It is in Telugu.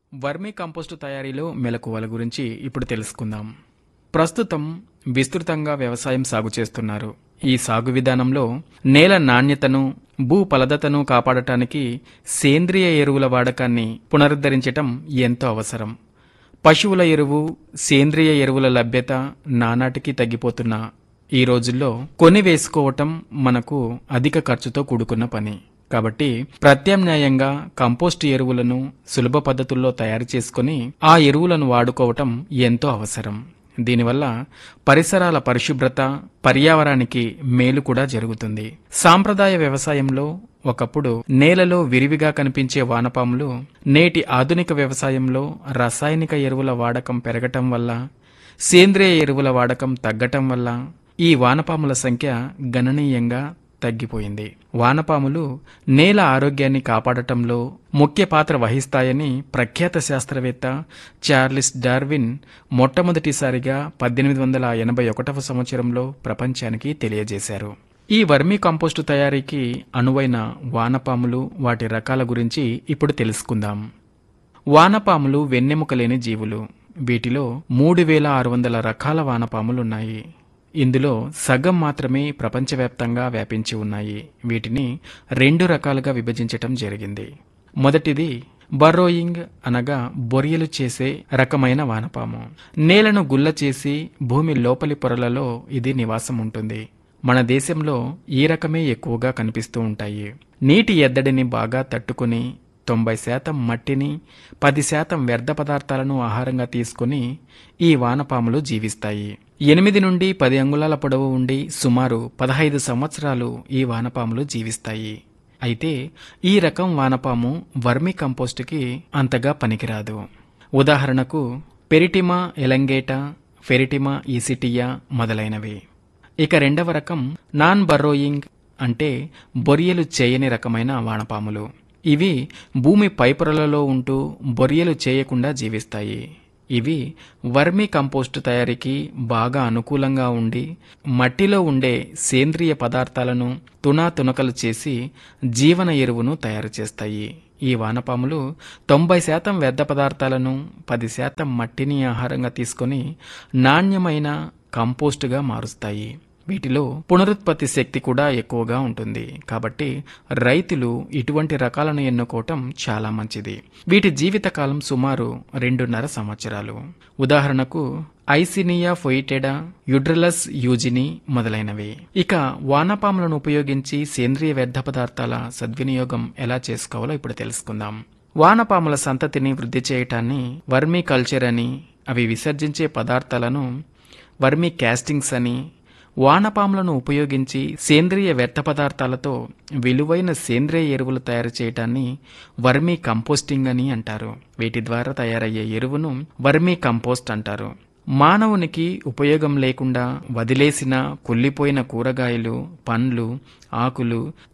వర్మీ కంపోస్టు తయారీలో మెలకువల గురించి ఇప్పుడు తెలుసుకుందాం ప్రస్తుతం విస్తృతంగా వ్యవసాయం సాగు చేస్తున్నారు ఈ సాగు విధానంలో నేల నాణ్యతను భూ ఫలదతను కాపాడటానికి సేంద్రియ ఎరువుల వాడకాన్ని పునరుద్ధరించటం ఎంతో అవసరం పశువుల ఎరువు సేంద్రియ ఎరువుల లభ్యత నానాటికి తగ్గిపోతున్న ఈ రోజుల్లో కొని వేసుకోవటం మనకు అధిక ఖర్చుతో కూడుకున్న పని కాబట్టి ప్రత్యామ్నాయంగా కంపోస్ట్ ఎరువులను సులభ పద్ధతుల్లో తయారు చేసుకుని ఆ ఎరువులను వాడుకోవటం ఎంతో అవసరం దీనివల్ల పరిసరాల పరిశుభ్రత పర్యావరణానికి మేలు కూడా జరుగుతుంది సాంప్రదాయ వ్యవసాయంలో ఒకప్పుడు నేలలో విరివిగా కనిపించే వానపాములు నేటి ఆధునిక వ్యవసాయంలో రసాయనిక ఎరువుల వాడకం పెరగటం వల్ల సేంద్రియ ఎరువుల వాడకం తగ్గటం వల్ల ఈ వానపాముల సంఖ్య గణనీయంగా తగ్గిపోయింది వానపాములు నేల ఆరోగ్యాన్ని కాపాడటంలో ముఖ్య పాత్ర వహిస్తాయని ప్రఖ్యాత శాస్త్రవేత్త చార్లిస్ డార్విన్ మొట్టమొదటిసారిగా పద్దెనిమిది వందల ఎనభై ఒకటవ సంవత్సరంలో ప్రపంచానికి తెలియజేశారు ఈ వర్మీ కంపోస్టు తయారీకి అనువైన వానపాములు వాటి రకాల గురించి ఇప్పుడు తెలుసుకుందాం వానపాములు వెన్నెముక లేని జీవులు వీటిలో మూడు వేల ఆరు వందల రకాల వానపాములున్నాయి ఇందులో సగం మాత్రమే ప్రపంచవ్యాప్తంగా వ్యాపించి ఉన్నాయి వీటిని రెండు రకాలుగా విభజించటం జరిగింది మొదటిది బర్రోయింగ్ అనగా బొరియలు చేసే రకమైన వానపాము నేలను గుల్ల చేసి భూమి లోపలి పొరలలో ఇది నివాసం ఉంటుంది మన దేశంలో ఈ రకమే ఎక్కువగా కనిపిస్తూ ఉంటాయి నీటి ఎద్దడిని బాగా తట్టుకుని తొంభై శాతం మట్టిని పది శాతం వ్యర్థ పదార్థాలను ఆహారంగా తీసుకుని ఈ వానపాములు జీవిస్తాయి ఎనిమిది నుండి పది అంగుళాల పొడవు ఉండి సుమారు పదహైదు సంవత్సరాలు ఈ వానపాములు జీవిస్తాయి అయితే ఈ రకం వానపాము వర్మి కంపోస్టుకి అంతగా పనికిరాదు ఉదాహరణకు పెరిటిమా ఎలంగేటా ఫెరిటిమా ఈసిటియా మొదలైనవి ఇక రెండవ రకం నాన్ బర్రోయింగ్ అంటే బొరియలు చేయని రకమైన వానపాములు ఇవి భూమి పైపొరలలో ఉంటూ బొరియలు చేయకుండా జీవిస్తాయి ఇవి వర్మీ కంపోస్టు తయారీకి బాగా అనుకూలంగా ఉండి మట్టిలో ఉండే సేంద్రియ పదార్థాలను తునా తునకలు చేసి జీవన ఎరువును తయారు చేస్తాయి ఈ వానపాములు తొంభై శాతం వ్యర్థ పదార్థాలను పది శాతం మట్టిని ఆహారంగా తీసుకొని నాణ్యమైన కంపోస్టుగా మారుస్తాయి వీటిలో పునరుత్పత్తి శక్తి కూడా ఎక్కువగా ఉంటుంది కాబట్టి రైతులు ఇటువంటి రకాలను ఎన్నుకోవటం చాలా మంచిది వీటి జీవితకాలం సుమారు రెండున్నర సంవత్సరాలు ఉదాహరణకు ఐసినియా ఫొయిటెడా యుడ్రలస్ యూజిని మొదలైనవి ఇక వానపాములను ఉపయోగించి సేంద్రియ వ్యర్థ పదార్థాల సద్వినియోగం ఎలా చేసుకోవాలో ఇప్పుడు తెలుసుకుందాం వానపాముల సంతతిని వృద్ధి చేయటాన్ని వర్మీ కల్చర్ అని అవి విసర్జించే పదార్థాలను వర్మీ క్యాస్టింగ్స్ అని వానపాములను ఉపయోగించి సేంద్రియ వ్యర్థ పదార్థాలతో విలువైన సేంద్రియ ఎరువులు తయారు చేయటాన్ని వర్మీ కంపోస్టింగ్ అని అంటారు వీటి ద్వారా తయారయ్యే ఎరువును వర్మీ కంపోస్ట్ అంటారు మానవునికి ఉపయోగం లేకుండా వదిలేసిన కుళ్ళిపోయిన కూరగాయలు పండ్లు ఆకులు